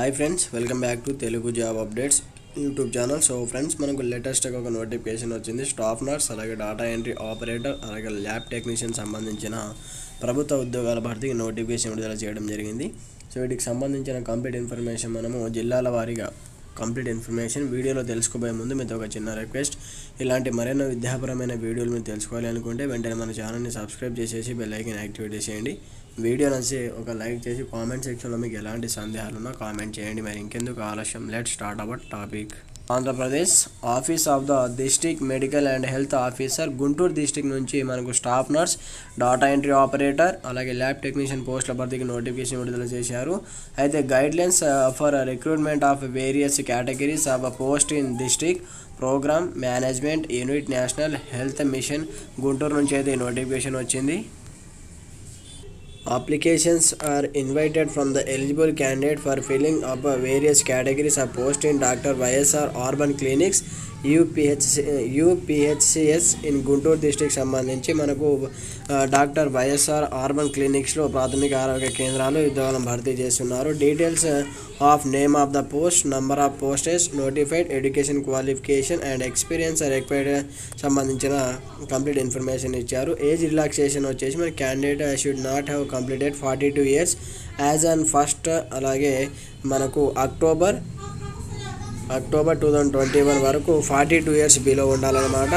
Hi friends welcome back to Telugu job updates YouTube channel so friends మనకు లేటెస్ట్గా ఒక notification వచ్చింది స్టాఫ్ నర్స్ అలాగే డేటా ఎంట్రీ ఆపరేటర్ అలాగే ల్యాబ్ టెక్నీషియన్ సంబంధించిన ప్రభుత్వ ఉద్యోగాల భర్తీకి నోటిఫికేషన్ విడుదల చేయడం జరిగింది సో వీటికి సంబంధించిన కంప్లీట్ ఇన్ఫర్మేషన్ మనము జిల్లాల వారీగా కంప్లీట్ ఇన్ఫర్మేషన్ వీడియోలో తెలుసుకోబోయే ముందు మీతో ఒక చిన్న రిక్వెస్ట్ ఇలాంటి మరెన్నో విద్యాపరమైన వీడియోలు మీరు తెలుసుకోవాలి అనుకుంటే వెంటనే మన ఛానల్ని సబ్స్క్రైబ్ చేసేసి బెల్ ఐకన్ యాక్టివేట్ చేసేయండి వీడియో నచ్చి ఒక లైక్ చేసి కామెంట్ సెక్షన్లో మీకు ఎలాంటి సందేహాలు ఉన్నా కామెంట్ చేయండి మరి ఇంకెందుకు ఆలస్యం let start our topic Andhra Pradesh office of the district medical and health officer Guntur district నుంచి మనకు staff nurse data entry operator అలాగే ల్యాబ్ టెక్నీషియన్ పోస్టుల భర్తీకి నోటిఫికేషన్ విడుదల చేశారు అయితే guidelines for recruitment of various categories of post in district programme management unit national health mission Guntur నుంచి అయితే ఈ నోటిఫికేషన్ వచ్చింది Applications are invited from the eligible candidate for filling up uh, various categories of post in Dr. YSR Urban Clinics UPHC UPHCs in Guntur district సంబంధించి మనకు ఆ, doctor YSR urban క్లినిక్స్లో ప్రాథమిక ఆరోగ్య కేంద్రాలు ఉద్యోగాలను భర్తీ చేస్తున్నారు details of name of the post number of posts notified education qualification and experience required సంబంధించిన కంప్లీట్ ఇన్ఫర్మేషన్ ఇచ్చారు ఏజ్ రిలాక్సేషన్ వచ్చేసి మన candidate should not have completed forty two years as on first అలాగే మనకు October October two thousand twenty one వరకు forty two years below ఉండాలన్నమాట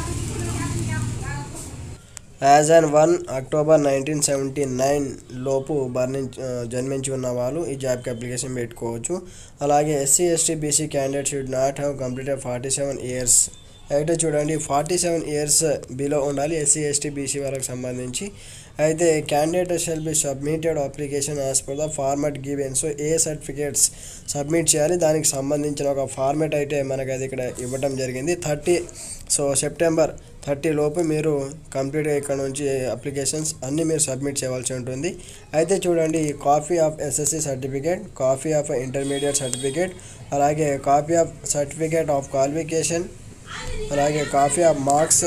as and one October nineteen seventy nine లోపు బర్నించ జన్మించి ఉన్న వాళ్ళు ఈ జాబ్కి అప్లికేషన్ పెట్టుకోవచ్చు అలాగే SC ST BC candidate should not have completed forty seven years అయితే చూడండి ఫార్టీ సెవెన్ ఇయర్స్ బిలో ఉండాలి ఎస్సీ ఎస్టీ బీసీ వాళ్ళకి సంబంధించి అయితే candidate shall be submitted application as per the format given so ఏ సర్టిఫికేట్స్ సబ్మిట్ చేయాలి దానికి సంబంధించిన ఒక ఫార్మాట్ అయితే మనకి అది ఇక్కడ ఇవ్వడం జరిగింది థర్టీ సో సెప్టెంబర్ థర్టీ లోపు మీరు కంప్లీట్గా ఇక్కడ నుంచి అప్లికేషన్స్ అన్నీ మీరు సబ్మిట్ చేయవలసి ఉంటుంది అయితే చూడండి copy of SSC certificate copy of intermediate certificate అలాగే copy of certificate of qualification అలాగే copy of marks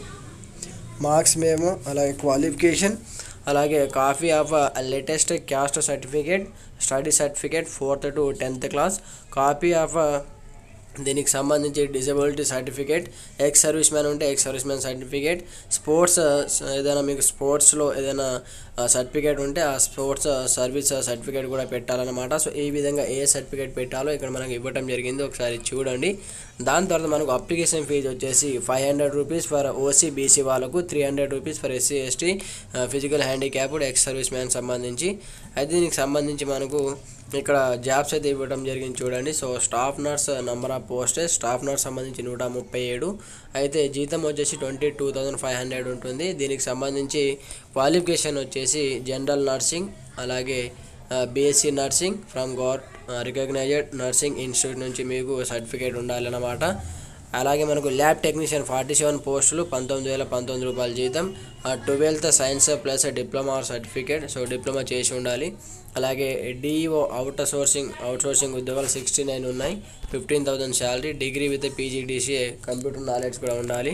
marks memo అలాగే క్వాలిఫికేషన్ అలాగే copy of latest caste certificate study certificate fourth to tenth class copy of దీనికి సంబంధించి disability certificate ex serviceman ఉంటే ex serviceman certificate sports ఏదైనా మీకు స్పోర్ట్స్లో ఏదైనా సర్టిఫికేట్ ఉంటే ఆ స్పోర్ట్స్ సర్వీస్ సర్టిఫికేట్ కూడా పెట్టాలన్నమాట సో ఈ విధంగా ఏ సర్టిఫికేట్ పెట్టాలో ఇక్కడ మనకి ఇవ్వడం జరిగింది ఒకసారి చూడండి దాని తర్వాత మనకు అప్లికేషన్ ఫీజు వచ్చేసి five hundred rupees for OC BC వాళ్ళకు three hundred rupees for SC ST physical handicapped ex serviceman సంబంధించి అయితే దీనికి సంబంధించి మనకు ఇక్కడ జాబ్స్ అయితే ఇవ్వడం జరిగింది చూడండి so staff nurse number of posts staff nurse సంబంధించి నూట ముప్పై ఏడు అయితే జీతం వచ్చేసి twenty two thousand five hundred ఉంటుంది దీనికి సంబంధించి క్వాలిఫికేషన్ వచ్చేసి జనరల్ నర్సింగ్ అలాగే బీఎస్సీ నర్సింగ్ ఫ్రమ్ గవర్ రికగ్నైజ్డ్ నర్సింగ్ ఇన్స్టిట్యూట్ నుంచి మీకు సర్టిఫికేట్ ఉండాలన్నమాట అలాగే మనకు ల్యాబ్ టెక్నీషియన్ ఫార్టీ సెవెన్ పోస్టులు పంతొమ్మిది వేల పంతొమ్మిది రూపాయల జీతం twelfth science plus diploma certificate so diploma చేసి ఉండాలి అలాగే DEO outsourcing outsourcing ఉద్యోగాలు సిక్స్టీ నైన్ ఉన్నాయి fifteen thousand salary degree with PGDCA computer knowledge కూడా ఉండాలి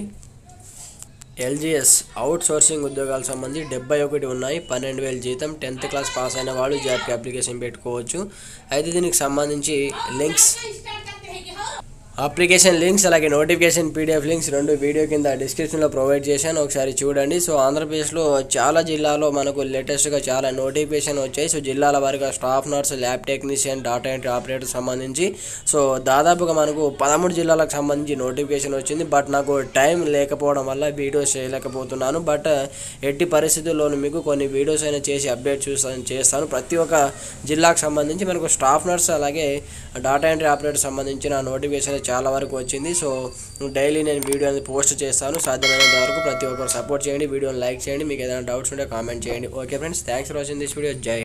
ఎల్జిఎస్ అవుట్ సోర్సింగ్ ఉద్యోగాలకు సంబంధించి డెబ్బై ఒకటి ఉన్నాయి పన్నెండు వేల జీతం టెన్త్ క్లాస్ పాస్ అయిన వాళ్ళు జాబ్కి అప్లికేషన్ పెట్టుకోవచ్చు అయితే దీనికి సంబంధించి లింక్స్ అప్లికేషన్ లింక్స్ అలాగే నోటిఫికేషన్ పీడిఎఫ్ లింక్స్ రెండు వీడియో కింద డిస్క్రిప్షన్లో ప్రొవైడ్ చేశాను ఒకసారి చూడండి సో ఆంధ్రప్రదేశ్లో చాలా జిల్లాలో మనకు లేటెస్ట్గా చాలా నోటిఫికేషన్ వచ్చాయి సో జిల్లాల వారిగా staff nurse lab technician data entry operator సంబంధించి సో దాదాపుగా మనకు పదమూడు జిల్లాలకు సంబంధించి నోటిఫికేషన్ వచ్చింది బట్ నాకు టైం లేకపోవడం వల్ల వీడియోస్ చేయలేకపోతున్నాను బట్ ఎట్టి పరిస్థితుల్లోనూ మీకు కొన్ని వీడియోస్ అయినా చేసి అప్డేట్ చూస్తాను చేస్తాను ప్రతి ఒక్క జిల్లాకు సంబంధించి మనకు స్టాఫ్ నర్స్ అలాగే డాటా ఎంట్రీ ఆపరేటర్ సంబంధించిన నోటిఫికేషన్ చాలా వరకు వచ్చింది సో డైలీ నేను వీడియో అనేది పోస్ట్ చేస్తాను సాధ్యమైనంత వరకు ప్రతి ఒక్కరు సపోర్ట్ చేయండి వీడియోని లైక్ చేయండి మీకు ఏదైనా డౌట్స్ ఉంటే కామెంట్ చేయండి okay friends thanks for watching this video జై